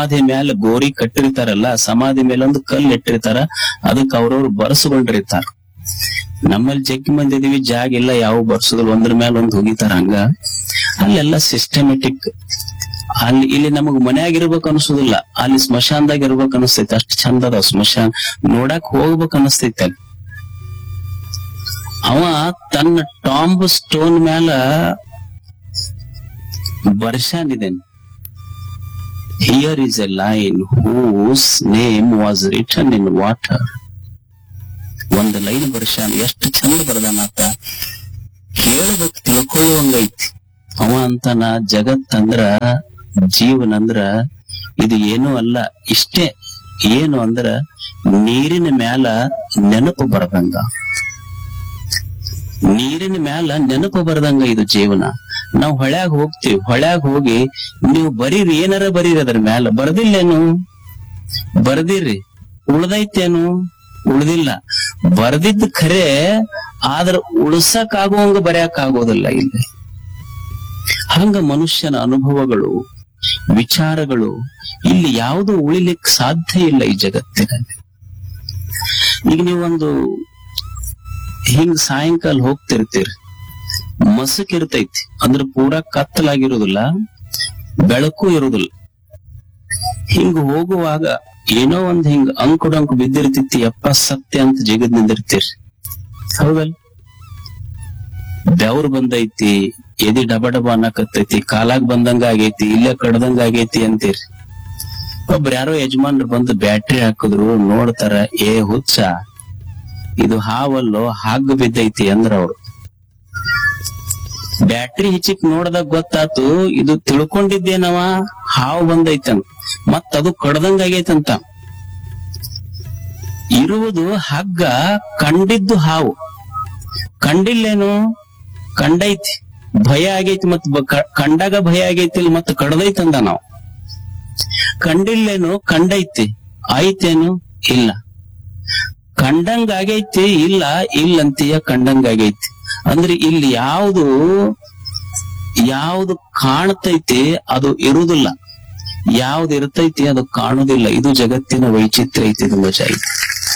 ಸಮಾಧಿ ಮೇಲೆ ಗೋರಿ ಕಟ್ಟಿರ್ತಾರಲ್ಲ ಸಮಾಧಿ ಮೇಲೆ ಒಂದು ಕಲ್ಲು ಇಟ್ಟಿರ್ತಾರ ಅದಕ್ಕೆ ಅವ್ರವ್ರು ಬರ್ಸ್ಕೊಂಡಿರ್ತಾರ ನಮ್ಮಲ್ಲಿ ಜಗ್ಗಿ ಮಂದಿ ಇದೀವಿ ಜಾಗ ಇಲ್ಲ ಯಾವ ಬರ್ಸೋದಿಲ್ಲ ಒಂದ್ರ ಮೇಲೆ ಒಂದ್ ಹೋಗಿತಾರ ಹಂಗ ಅಲ್ಲೆಲ್ಲ ಸಿಸ್ಟಮೆಟಿಕ್ ಅಲ್ಲಿ ಇಲ್ಲಿ ನಮಗ್ ಮನ್ಯಾಗ ಇರ್ಬೇಕು ಅನ್ಸುದಿಲ್ಲ ಅಲ್ಲಿ ಸ್ಮಶಾನದಾಗ ಇರ್ಬೇಕು ಅನಸ್ತೈತಿ ಅಷ್ಟ್ ಚಂದ ಅದಾವ ಸ್ಮಶಾನ ನೋಡಕ್ ಹೋಗ್ಬೇಕು ಅನಸ್ತೈತಿ ಅಲ್ಲಿ ಅವ ತನ್ನ ಟಾಂಬ್ ಸ್ಟೋನ್ ಮ್ಯಾಲ ಬರ್ಷಾನಿದ್ದೇನೆ here is a line whose name was written in water ಒಂದು ಲೈನ್ ಬರ್ಷಾನ ಎಷ್ಟು ಚಂದ ಬರ್ದಾನತ್ತ ಕೇಳಬೇಕು ತಿಳ್ಕೊಳ್ಳುವಂಗೈತಿ ಅವ ಅಂತಾನ ಜಗತ್ತಂದ್ರ ಜೀವನ ಅಂದ್ರ ಇದು ಏನೂ ಅಲ್ಲ ಇಷ್ಟೇ ಏನು ಅಂದ್ರ ನೀರಿನ ಮ್ಯಾಲ ನೆನಪು ಬರ್ದಂಗ ನೀರಿನ ಮ್ಯಾಲ ನೆನಪು ಬರ್ದಂಗ ಇದು ಜೀವನ ನಾವ್ ಹೊಳ್ಯಾಗ ಹೋಗ್ತೀವಿ ಹೊಳ್ಯಾಗ ಹೋಗಿ ನೀವು ಬರೀರಿ ಏನಾರ ಬರೀರಿ ಅದ್ರ ಮ್ಯಾಲ ಬರ್ದಿಲ್ಲೇನು ಬರ್ದಿರ್ರಿ ಉಳ್ದೈತೇನು ಉಳ್ದಿಲ್ಲ ಬರ್ದಿದ್ ಖರೆ ಆದ್ರ ಉಳ್ಸಕ್ ಆಗುವಂಗ ಬರ್ಯಾಕ್ ಆಗೋದಿಲ್ಲ ಇಲ್ಲಿ ಹಂಗ ಮನುಷ್ಯನ ಅನುಭವಗಳು ವಿಚಾರಗಳು ಇಲ್ಲಿ ಯಾವುದು ಉಳಿಲಿಕ್ ಸಾಧ್ಯ ಇಲ್ಲ ಈ ಜಗತ್ತಿನಲ್ಲಿ ಈಗ ನೀವೊಂದು ಹಿಂಗ್ ಸಾಯಂಕಾಲ ಹೋಗ್ತಿರ್ತೀರಿ ಮಸಕ್ ಇರ್ತೈತಿ ಅಂದ್ರ ಪೂರಾ ಕತ್ತಲಾಗಿರುದಿಲ್ಲ ಬೆಳಕು ಇರುದಿಲ್ಲ ಹಿಂಗ್ ಹೋಗುವಾಗ ಏನೋ ಒಂದ್ ಹಿಂಗ್ ಅಂಕುಡಂಕು ಬಿದ್ದಿರ್ತೈತಿ ಯಪ್ಪ ಸತ್ಯ ಅಂತ ಜಿಗದ್ ನಿಂದಿರ್ತೀರಿ ಹೌದಲ್ ಬೆವ್ರು ಬಂದೈತಿ ಎದಿ ಡಬ ಡಬ ಅನ್ನಕತ್ತೈತಿ ಕಾಲಾಗ್ ಬಂದಂಗ ಆಗೈತಿ ಇಲ್ಲೇ ಕಡ್ದಂಗ ಆಗೈತಿ ಅಂತೀರಿ ಒಬ್ರ ಯಾರೋ ಯಜಮಾನ್ರು ಬಂದು ಬ್ಯಾಟ್ರಿ ಹಾಕಿದ್ರು ನೋಡ್ತಾರ ಏ ಹುಚ್ಚ ಇದು ಹಾವಲ್ಲೋ ಹಾಗ್ ಬಿದ್ದೈತಿ ಅಂದ್ರ ಅವ್ರು ಬ್ಯಾಟ್ರಿ ಹಿಚಿಕ್ ನೋಡ್ದಾಗ ಗೊತ್ತಾತು ಇದು ತಿಳ್ಕೊಂಡಿದ್ದೇನವ ಹಾವು ಬಂದೈತಂತ ಮತ್ ಅದು ಕಡ್ದಂಗ ಆಗೈತಂತ ಇರುವುದು ಹಗ್ಗ ಕಂಡಿದ್ದು ಹಾವು ಕಂಡಿಲ್ಲೇನು ಕಂಡೈತಿ ಭಯ ಆಗೈತಿ ಮತ್ ಬ- ಕ- ಕಂಡಾಗ ಭಯ ಆಗೈತಿ ಮತ್ ಕಡ್ದೈತಂದ ನಾವು ಕಂಡಿಲ್ಲೇನು ಕಂಡೈತಿ ಆಯ್ತೇನು ಇಲ್ಲ ಕಂಡಂಗ ಆಗೈತಿ ಇಲ್ಲ ಇಲ್ಲಂತೀಯ ಕಂಡಂಗ ಆಗೈತಿ ಅಂದ್ರೆ ಇಲ್ಲಿ ಯಾವುದು ಯಾವುದು ಕಾಣ್ತೈತಿ ಅದು ಇರುವುದಿಲ್ಲ ಯಾವ್ದು ಇರ್ತೈತಿ ಅದು ಕಾಣುದಿಲ್ಲ ಇದು ಜಗತ್ತಿನ ವೈಚಿತ್ರ್ಯ ಐತಿ ಇದು ಮಜಾ ಐತಿ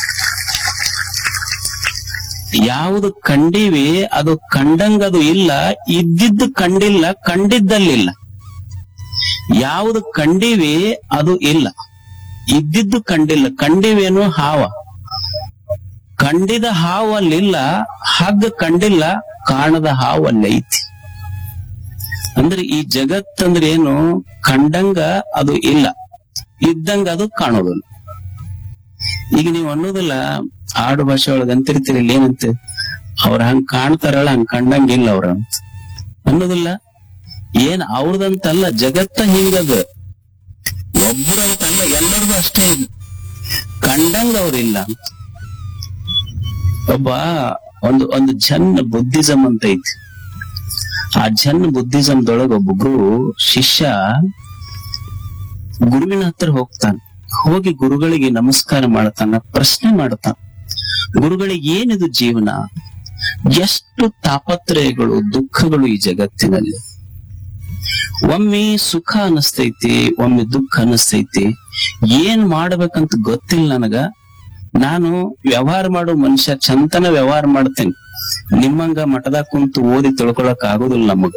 ಯಾವುದು ಕಂಡೀವಿ ಅದು ಕಂಡಂಗ ಅದು ಇಲ್ಲ ಇದ್ದಿದ್ದು ಕಂಡಿಲ್ಲ ಕಂಡಿದ್ದಲ್ಲಿಲ್ಲ ಯಾವುದು ಕಂಡೀವಿ ಅದು ಇಲ್ಲ ಇದ್ದಿದ್ದು ಕಂಡಿಲ್ಲ ಕಂಡಿವೇನು ಹಾವ ಕಂಡಿದ ಹಾವು ಅಲ್ಲಿಲ್ಲ ಹಗ್ಗ ಕಂಡಿಲ್ಲ ಕಾಣದ ಹಾವು ಅಲ್ಲಿ ಐತಿ ಅಂದ್ರೆ ಈ ಜಗತ್ತಂದ್ರೆ ಏನು ಕಂಡಂಗ ಅದು ಇಲ್ಲ ಇದ್ದಂಗ ಅದು ಕಾಣೋದಿಲ್ಲ ಈಗ ನೀವು ಅನ್ನೋದಿಲ್ಲ ಆಡು ಭಾಷೆ ಒಳಗೆ ಅಂತಿರ್ತೀರಿ ಇಲ್ಲಿ ಏನಂತ ಅವ್ರ ಹಂಗ್ ಕಾಣ್ತಾರಲ್ಲ ಹಂಗ್ ಕಂಡಂಗಿಲ್ಲ ಅವ್ರ ಅಂತ ಅನ್ನೋದಿಲ್ಲ ಏನ್ ಅವ್ರದಂತಲ್ಲ ಜಗತ್ತ ಹಿಂಗದ ಒಬ್ಬರು ಅಂತಲ್ಲ ಎಲ್ಲರಿಗೂ ಅಷ್ಟೇ ಇದು ಕಂಡಂಗ ಅವ್ರಿಲ್ಲ ಅಂತ ಒಬ್ಬ ಒಂದು ಒಂದು ಜನ್ ಬುದ್ಧಿಸಂ ಅಂತ ಐತಿ ಆ ಜನ್ ಬುದ್ಧಿಸಂದೊಳಗ ಒಬ್ಬ ಗುರು ಶಿಷ್ಯ ಗುರುವಿನ ಹತ್ರ ಹೋಗ್ತಾನೆ ಹೋಗಿ ಗುರುಗಳಿಗೆ ನಮಸ್ಕಾರ ಮಾಡ್ತಾನ ಪ್ರಶ್ನೆ ಮಾಡ್ತಾನ ಗುರುಗಳಿಗೆ ಏನಿದು ಜೀವನ ಎಷ್ಟು ತಾಪತ್ರಯಗಳು ದುಃಖಗಳು ಈ ಜಗತ್ತಿನಲ್ಲಿ ಒಮ್ಮೆ ಸುಖ ಅನಸ್ತೈತಿ ಒಮ್ಮೆ ದುಃಖ ಅನಸ್ತೈತಿ ಏನ್ ಮಾಡ್ಬೇಕಂತ ಗೊತ್ತಿಲ್ಲ ನನಗ ನಾನು ವ್ಯವಹಾರ ಮಾಡೋ ಮನುಷ್ಯ ಚಂತನ ವ್ಯವಹಾರ ಮಾಡ್ತೇನೆ ನಿಮ್ಮಂಗ ಮಠದಾಗ ಕುಂತು ಓದಿ ತಿಳ್ಕೊಳಕ್ ಆಗೋದಿಲ್ಲ ನಮಗ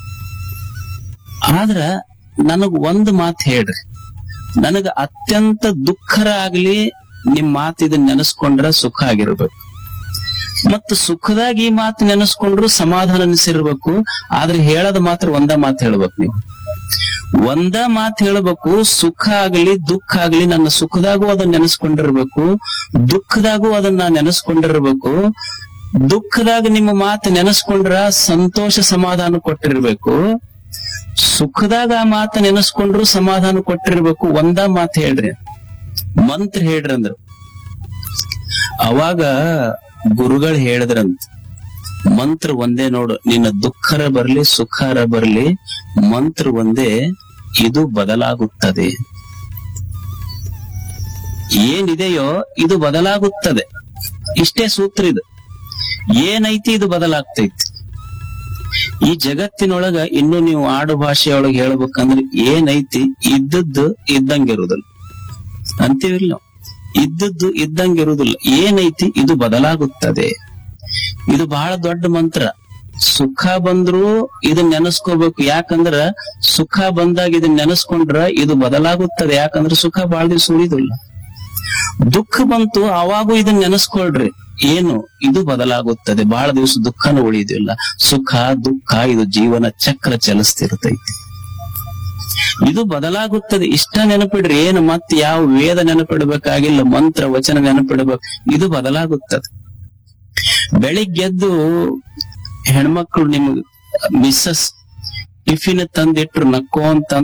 ಆದ್ರ ನನಗ್ ಒಂದ್ ಮಾತ್ ಹೇಳ್ರಿ ನನಗ ಅತ್ಯಂತ ದುಃಖರ ಆಗ್ಲಿ ನಿಮ್ ಮಾತ್ ಇದನ್ನ ನೆನೆಸ್ಕೊಂಡ್ರ ಸುಖ ಆಗಿರ್ಬೇಕು ಮತ್ತ ಸುಖದಾಗ ಈ ಮಾತು ನೆನೆಸ್ಕೊಂಡ್ರು ಸಮಾಧಾನ ಅನಿಸಿರ್ಬೇಕು ಆದ್ರೆ ಹೇಳದ ಮಾತ್ರ ಒಂದ ಮಾತು ಹೇಳ್ಬೇಕು ನೀವು ಒಂದ ಮಾತು ಹೇಳ್ಬೇಕು ಸುಖ ಆಗ್ಲಿ ದುಃಖ ಆಗ್ಲಿ ನನ್ನ ಸುಖದಾಗೂ ಅದನ್ನ ನೆನೆಸ್ಕೊಂಡಿರ್ಬೇಕು ದುಃಖದಾಗೂ ಅದನ್ನ ನೆನೆಸ್ಕೊಂಡಿರ್ಬೇಕು ದುಃಖದಾಗ ನಿಮ್ಮ ಮಾತು ನೆನೆಸ್ಕೊಂಡ್ರ ಸಂತೋಷ ಸಮಾಧಾನ ಕೊಟ್ಟಿರ್ಬೇಕು ಸುಖದಾಗ ಆ ಮಾತು ನೆನೆಸ್ಕೊಂಡ್ರು ಸಮಾಧಾನ ಕೊಟ್ಟಿರ್ಬೇಕು ಒಂದ ಮಾತು ಹೇಳ್ರಿ ಮಂತ್ರ ಹೇಳ್ರಿ ಅಂದ್ರು ಅವಾಗ ಗುರುಗಳು ಹೇಳಿದ್ರಂತ ಮಂತ್ರ ಒಂದೇ ನೋಡು ನಿನ್ನ ದುಃಖರ ಬರ್ಲಿ ಸುಖರ ಬರ್ಲಿ ಮಂತ್ರ ಒಂದೇ ಇದು ಬದಲಾಗುತ್ತದೆ ಏನಿದೆಯೋ ಇದು ಬದಲಾಗುತ್ತದೆ ಇಷ್ಟೇ ಸೂತ್ರ ಇದು ಏನೈತಿ ಇದು ಬದಲಾಗ್ತೈತಿ ಈ ಜಗತ್ತಿನೊಳಗ ಇನ್ನು ನೀವು ಆಡು ಭಾಷೆಯೊಳಗೆ ಹೇಳ್ಬೇಕಂದ್ರೆ ಏನೈತಿ ಇದ್ದದ್ದು ಇದ್ದಂಗಿರುದಿಲ್ಲ ಅಂತೀವಿಲ್ಲ ನಾವು ಇದ್ದದ್ದು ಇದ್ದಂಗಿರುವುದಿಲ್ಲ ಏನೈತಿ ಇದು ಬದಲಾಗುತ್ತದೆ ಇದು ಬಹಳ ದೊಡ್ಡ ಮಂತ್ರ ಸುಖ ಬಂದ್ರು ಇದನ್ನ ನೆನೆಸ್ಕೋಬೇಕು ಯಾಕಂದ್ರ ಸುಖ ಬಂದಾಗ ಇದನ್ನ ನೆನೆಸ್ಕೊಂಡ್ರ ಇದು ಬದಲಾಗುತ್ತದೆ ಯಾಕಂದ್ರ ಸುಖ ಬಹಳ ದಿವಸ ಉಳಿದಿಲ್ಲ ದುಃಖ ಬಂತು ಅವಾಗೂ ಇದನ್ನ ನೆನೆಸ್ಕೊಳ್ರಿ ಏನು ಇದು ಬದಲಾಗುತ್ತದೆ ಬಹಳ ದಿವಸ ದುಃಖನೂ ಉಳಿಯೋದಿಲ್ಲ ಸುಖ ದುಃಖ ಇದು ಜೀವನ ಚಕ್ರ ಚಲಿಸ್ತಿರ್ತೈತಿ ಇದು ಬದಲಾಗುತ್ತದೆ ಇಷ್ಟ ನೆನಪಿಡ್ರಿ ಏನು ಮತ್ತೆ ಯಾವ ವೇದ ನೆನಪಿಡ್ಬೇಕಾಗಿಲ್ಲ ಮಂತ್ರ ವಚನ ನೆನಪಿಡ್ಬೇಕು ಇದು ಬದಲಾಗುತ್ತದೆ ಬೆಳಿಗ್ಗೆದ್ದು ಹೆಣ್ಮಕ್ಳು ನಿಮ್ಗೆ ಮಿಸ್ಸಸ್ ಟಿಫಿನ್ ತಂದಿಟ್ರು ನಕ್ಕೋ ಅಂತ